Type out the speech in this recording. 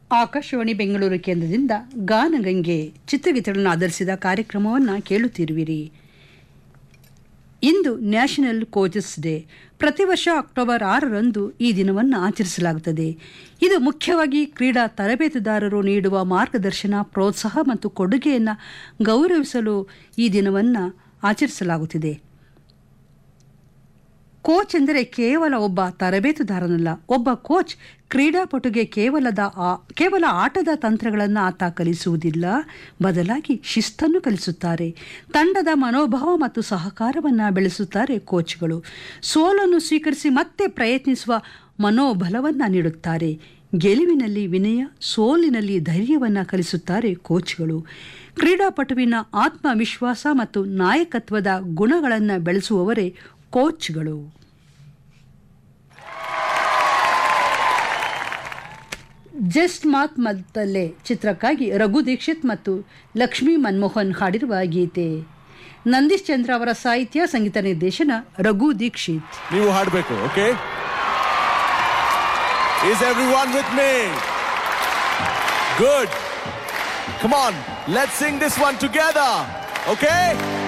ಆಕಾಶವಾಣಿ ಬೆಂಗಳೂರು ಕೇಂದ್ರದಿಂದ ಗಾನಗಂಗೆ ಚಿತ್ರಗೀತೆಗಳನ್ನು ಆಧರಿಸಿದ ಕಾರ್ಯಕ್ರಮವನ್ನು ಕೇಳುತ್ತಿರುವಿರಿ ಇಂದು ನ್ಯಾಷನಲ್ ಕೋಚಸ್ ಡೇ ಪ್ರತಿ ವರ್ಷ ಅಕ್ಟೋಬರ್ ಆರರಂದು ಈ ದಿನವನ್ನು ಆಚರಿಸಲಾಗುತ್ತದೆ ಇದು ಮುಖ್ಯವಾಗಿ ಕ್ರೀಡಾ ತರಬೇತುದಾರರು ನೀಡುವ ಮಾರ್ಗದರ್ಶನ ಪ್ರೋತ್ಸಾಹ ಮತ್ತು ಕೊಡುಗೆಯನ್ನು ಗೌರವಿಸಲು ಈ ದಿನವನ್ನು ಆಚರಿಸಲಾಗುತ್ತಿದೆ ಕೋಚ್ ಎಂದರೆ ಕೇವಲ ಒಬ್ಬ ತರಬೇತುದಾರನಲ್ಲ ಒಬ್ಬ ಕೋಚ್ ಕ್ರೀಡಾಪಟುಗೆ ಕೇವಲದ ಆ ಕೇವಲ ಆಟದ ತಂತ್ರಗಳನ್ನು ಆತ ಕಲಿಸುವುದಿಲ್ಲ ಬದಲಾಗಿ ಶಿಸ್ತನ್ನು ಕಲಿಸುತ್ತಾರೆ ತಂಡದ ಮನೋಭಾವ ಮತ್ತು ಸಹಕಾರವನ್ನು ಬೆಳೆಸುತ್ತಾರೆ ಕೋಚ್ಗಳು ಸೋಲನ್ನು ಸ್ವೀಕರಿಸಿ ಮತ್ತೆ ಪ್ರಯತ್ನಿಸುವ ಮನೋಬಲವನ್ನು ನೀಡುತ್ತಾರೆ ಗೆಲುವಿನಲ್ಲಿ ವಿನಯ ಸೋಲಿನಲ್ಲಿ ಧೈರ್ಯವನ್ನು ಕಲಿಸುತ್ತಾರೆ ಕೋಚ್ಗಳು ಕ್ರೀಡಾಪಟುವಿನ ಆತ್ಮವಿಶ್ವಾಸ ಮತ್ತು ನಾಯಕತ್ವದ ಗುಣಗಳನ್ನು ಬೆಳೆಸುವವರೇ ಕೋಚ್ಗಳು ಜಸ್ಟ್ ಮಾತ್ ಮತ್ತಲ್ಲೇ ಚಿತ್ರಕ್ಕಾಗಿ ರಘು ದೀಕ್ಷಿತ್ ಮತ್ತು ಲಕ್ಷ್ಮೀ ಮನ್ಮೋಹನ್ ಹಾಡಿರುವ ಗೀತೆ ನಂದೀಶ್ ಚಂದ್ರ ಅವರ ಸಾಹಿತ್ಯ ಸಂಗೀತ ನಿರ್ದೇಶನ ರಘು ದೀಕ್ಷಿತ್ ನೀವು ಹಾಡಬೇಕು okay is everyone with me good come on let sing this one together okay